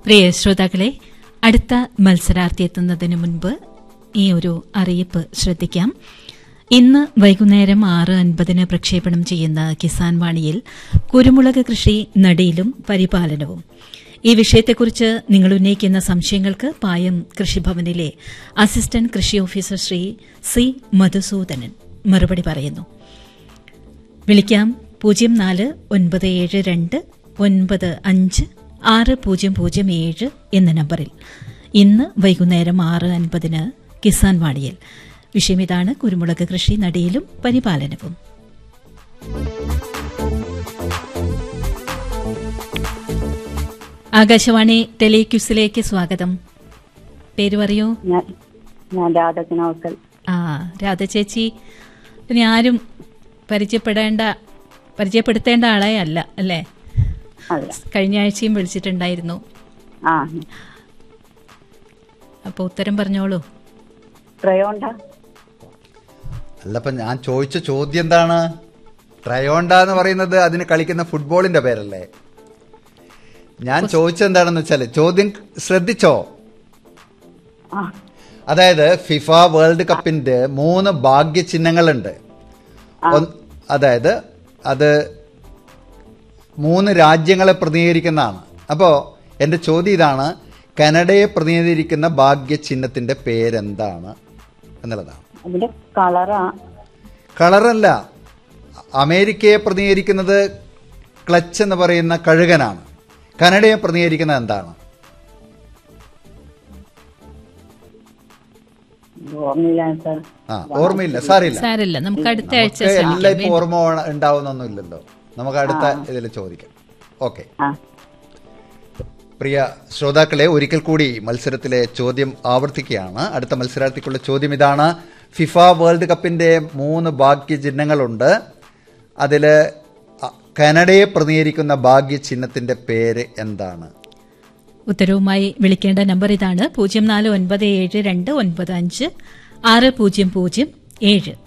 പ്രിയ ശ്രോതാക്കളെ അടുത്ത മത്സരാർത്ഥി എത്തുന്നതിന് മുൻപ് ഈ ഒരു അറിയിപ്പ് ശ്രദ്ധിക്കാം ഇന്ന് വൈകുന്നേരം ആറ് അൻപതിന് പ്രക്ഷേപണം ചെയ്യുന്ന കിസാൻ വാണിയിൽ കുരുമുളക് കൃഷി നടീലും പരിപാലനവും ഈ വിഷയത്തെക്കുറിച്ച് നിങ്ങൾ ഉന്നയിക്കുന്ന സംശയങ്ങൾക്ക് പായം കൃഷിഭവനിലെ അസിസ്റ്റന്റ് കൃഷി ഓഫീസർ ശ്രീ സി മധുസൂദനൻ മറുപടി പറയുന്നു വിളിക്കാം പൂജ്യം നാല് ഒൻപത് ഏഴ് രണ്ട് ഒൻപത് അഞ്ച് ആറ് പൂജ്യം പൂജ്യം ഏഴ് എന്ന നമ്പറിൽ ഇന്ന് വൈകുന്നേരം ആറ് അൻപതിന് കിസാൻ വാണിയിൽ വിഷയം ഇതാണ് കുരുമുളക് കൃഷി നടീലും പരിപാലനവും ആകാശവാണി ടെലിക്യൂസിലേക്ക് സ്വാഗതം പേര് പറയൂ ഞാൻ ഞാൻ രാധകനോക്കൽ ആ രാധ ചേച്ചി ഇനി ആരും പരിചയപ്പെടേണ്ട പരിചയപ്പെടുത്തേണ്ട ആളെ അല്ല അല്ലേ അല്ല കഴിഞ്ഞ ആഴ്ചയും വിളിച്ചിട്ടുണ്ടായിരുന്നു ആ അപ്പോൾ ഉത്തരം പറഞ്ഞോളൂ ട്രയോണ്ട അല്ലപ്പം ഞാൻ ചോദിച്ച ചോദ്യം എന്താണ് ട്രയോണ്ട എന്ന് പറയുന്നത് അതിന് കളിക്കുന്ന ഫുട്ബോളിന്റെ പേരല്ലേ ഞാൻ ചോദിച്ചത് എന്താണെന്ന് വെച്ചാല് ചോദ്യം ശ്രദ്ധിച്ചോ ആ അതായത് ഫിഫ വേൾഡ് കപ്പിന്റെ മൂന്ന് ഭാഗ്യചിഹ്നങ്ങളുണ്ട് ഒന്ന് അതായത് അത് മൂന്ന് രാജ്യങ്ങളെ പ്രതിനിധീകരിക്കുന്നതാണ് അപ്പോൾ എൻ്റെ ചോദ്യം ഇതാണ് കനഡയെ പ്രതിനിധീകരിക്കുന്ന ഭാഗ്യചിഹ്നത്തിന്റെ പേരെന്താണ് എന്നുള്ളതാണ് അതിന്റെ കളറാ കളറല്ല അമേരിക്കയെ പ്രതിനിധീകരിക്കുന്നത് ക്ലച്ച് എന്ന് പറയുന്ന കഴുകനാണ് കനഡയെ പ്രതിനിധീകരിക്കുന്നത് എന്താണ് ഓർമ്മയില്ല സാർ ആ ഓർമ്മയില്ല സാറില്ല സാരല്ല നമുക്ക് അടുത്ത ആഴ്ച നമുക്ക് എല്ലാം ശ്രമിക്കാം ഇപ്പൊ ഓർമ്മ ഉണ്ടാവുന്നൊന്നുമില്ലല്ലോ നമുക്ക് അടുത്ത ഇതിൽ ചോദിക്കാം ഓക്കെ ആ പ്രിയ ശ്രോതാക്കളെ ഒരിക്കൽ കൂടി മത്സരത്തിലെ ചോദ്യം ആവർത്തിക്കുകയാണ് അടുത്ത മത്സരാർത്ഥിക്കുള്ള ചോദ്യം ഇതാണ് ഫിഫ വേൾഡ് കപ്പിന്റെ മൂന്ന് ഭാഗ്യചിഹ്നങ്ങളുണ്ട് അതിൽ കനഡയെ പ്രതിനിധീകരിക്കുന്ന ഭാഗ്യചിഹ്നത്തിന്റെ പേര് എന്താണ് ഉത്തരവുമായി വിളിക്കേണ്ട നമ്പർ ഇതാണ് പൂജ്യം നാല് ഒൻപത് ഏഴ് രണ്ട് ഒൻപത് അഞ്ച് ആറ് പൂജ്യം പൂജ്യം ഏഴ്